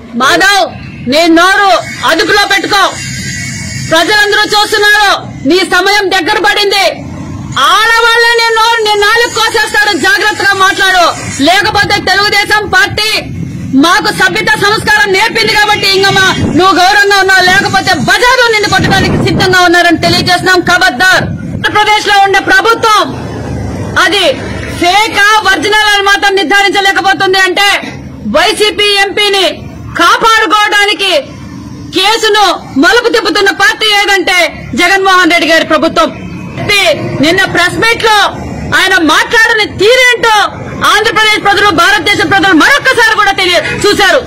మాధవ్ నీ నోరు అదుపులో పెట్టుకో ప్రజలందరూ చూస్తున్నారు నీ సమయం దగ్గర పడింది ఆడవాళ్ళే నీ నోరు నీ నాలుగు కోసేస్తాడు జాగ్రత్తగా మాట్లాడు లేకపోతే తెలుగుదేశం పార్టీ మాకు సభ్యత సంస్కారం నేర్పింది కాబట్టి ఇంగమ్మా నువ్వు గౌరవంగా ఉన్నావు లేకపోతే బజారు నిన్ను కొట్టడానికి సిద్ధంగా ఉన్నారని తెలియజేస్తున్నాం ఖబర్దార్ ఆంధ్రప్రదేశ్ లో ఉండే ప్రభుత్వం అది ఫేకా ఒరిజినల్ అని మాత్రం నిర్ధారించలేకపోతుంది అంటే వైసీపీ ఎంపీని కాపాడుకోవడానికి కేసును మలుపు తిప్పుతున్న పార్టీ ఏదంటే జగన్మోహన్ రెడ్డి గారి ప్రభుత్వం చెప్పి నిన్న ప్రెస్ మీట్ లో ఆయన మాట్లాడిన తీరేంటో ఆంధ్రప్రదేశ్ ప్రజలు భారతదేశ ప్రజలు మరొక్కసారి కూడా తెలియ చూశారు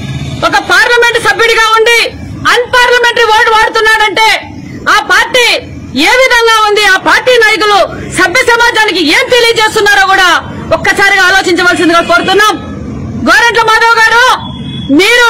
ఒక పార్లమెంట్ సభ్యుడిగా ఉండి అన్పార్లమెంటరీ వర్డ్ వాడుతున్నాడంటే ఆ పార్టీ ఏ విధంగా ఉంది ఆ పార్టీ నాయకులు సభ్య సమాజానికి ఏం తెలియజేస్తున్నారో కూడా ఒక్కసారిగా ఆలోచించవలసిందిగా కోరుతున్నాం గోరంట్ల మాధవ్ గారు మీరు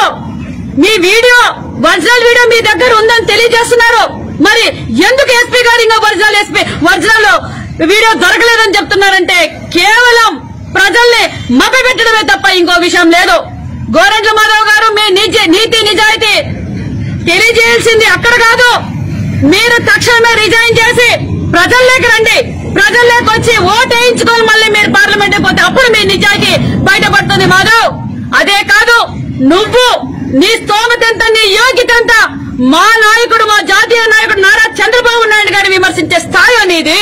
మీ వీడియో ఒరిజినల్ వీడియో మీ దగ్గర ఉందని తెలియజేస్తున్నారు మరి ఎందుకు ఎస్పీ గారు ఇంకా ఒరిజినల్ ఎస్పీ ఒరిజినల్ వీడియో దొరకలేదని చెప్తున్నారంటే కేవలం ప్రజల్ని మభ్యపెట్టడమే తప్ప ఇంకో విషయం లేదు గోరంట్ల మాధవ్ గారు మీ నిజ- నీతి నిజాయితీ తెలియజేయాల్సింది అక్కడ కాదు మీరు తక్షణమే రిజైన్ చేసి ప్రజల్లోకి రండి ప్రజల్లోకి వచ్చి ఓటు వేయించుకొని మళ్ళీ మీరు పార్లమెంట్ పోతే అప్పుడు మీ నిజాయితీ బయటపడుతుంది మాధవ్ అదే కాదు నువ్వు నీ స్తోమత ఎంత నీ యోగ్యత ఎంత మా నాయకుడు మా జాతీయ నాయకుడు నారా చంద్రబాబు నాయుడు గారిని విమర్శించే స్థాయి అనేది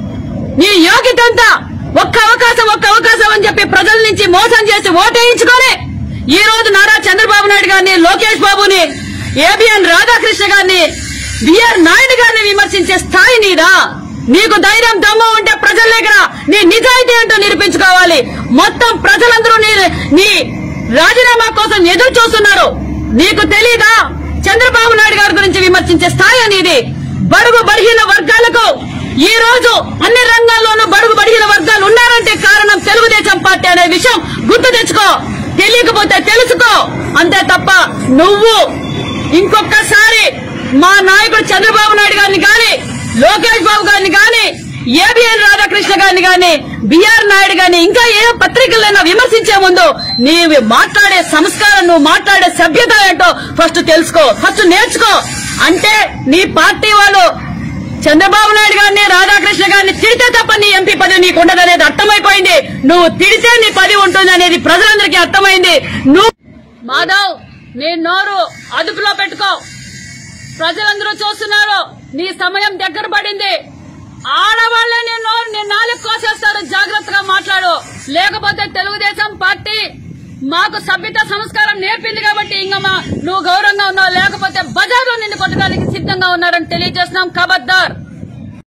నీ యోగ్యత ఎంత ఒక్క అవకాశం ఒక్క అవకాశం అని చెప్పి ప్రజల నుంచి మోసం చేసి ఓటేయించుకొని ఈ రోజు నారా చంద్రబాబు నాయుడు గారిని లోకేష్ బాబుని ఏబిఎన్ రాధాకృష్ణ గారిని బిఆర్ నాయుడు గారిని విమర్శించే స్థాయి నీదా నీకు ధైర్యం దమ్ము ఉంటే ప్రజల దగ్గర నీ నిజాయితీ ఏంటో నిరూపించుకోవాలి మొత్తం ప్రజలందరూ నీ నీ రాజీనామా కోసం ఎదురు చూస్తున్నారు నీకు తెలీదా చంద్రబాబు నాయుడు గారి గురించి విమర్శించే స్థాయి అనేది బడుగు బలహీన వర్గాలకు ఈ రోజు అన్ని రంగాల్లోనూ బడుగు బలహీన వర్గాలు ఉన్నారంటే కారణం తెలుగుదేశం పార్టీ అనే విషయం గుర్తు తెచ్చుకో తెలియకపోతే తెలుసుకో అంతే తప్ప నువ్వు ఇంకొకసారి మా నాయకుడు చంద్రబాబు నాయుడు గారిని గాని లోకేష్ బాబు గారిని గాని ఏబిఎన్ రాధాకృష్ణ గారిని గాని బిఆర్ నాయుడు గాని ఇంకా ఏ పత్రికలైనా విమర్శించే ముందు నీవు మాట్లాడే సంస్కారం నువ్వు మాట్లాడే సభ్యత ఏంటో ఫస్ట్ తెలుసుకో ఫస్ట్ నేర్చుకో అంటే నీ పార్టీ వాళ్ళు చంద్రబాబు నాయుడు గారిని రాధాకృష్ణ గారిని తిడితే తప్ప నీ ఎంపీ పదవి నీకు ఉండదనేది అర్థమైపోయింది నువ్వు తిడితే నీ పదవి ఉంటుంది అనేది ప్రజలందరికీ అర్థమైంది నువ్వు మాధవ్ నీ నోరు అదుపులో పెట్టుకో ప్రజలందరూ చూస్తున్నారు నీ సమయం దగ్గర పడింది ఆడవాళ్లే నీ నోరు నీ నాలుగు కోసేస్తారు జాగ్రత్తగా మాట్లాడు లేకపోతే తెలుగుదేశం పార్టీ మాకు సభ్యత సంస్కారం నేర్పింది కాబట్టి ఇంగమ్మా నువ్వు గౌరవంగా ఉన్నావు లేకపోతే బజార్లో నిన్ను కొట్టడానికి సిద్ధంగా ఉన్నారని తెలియజేస్తున్నాం ఖబర్దార్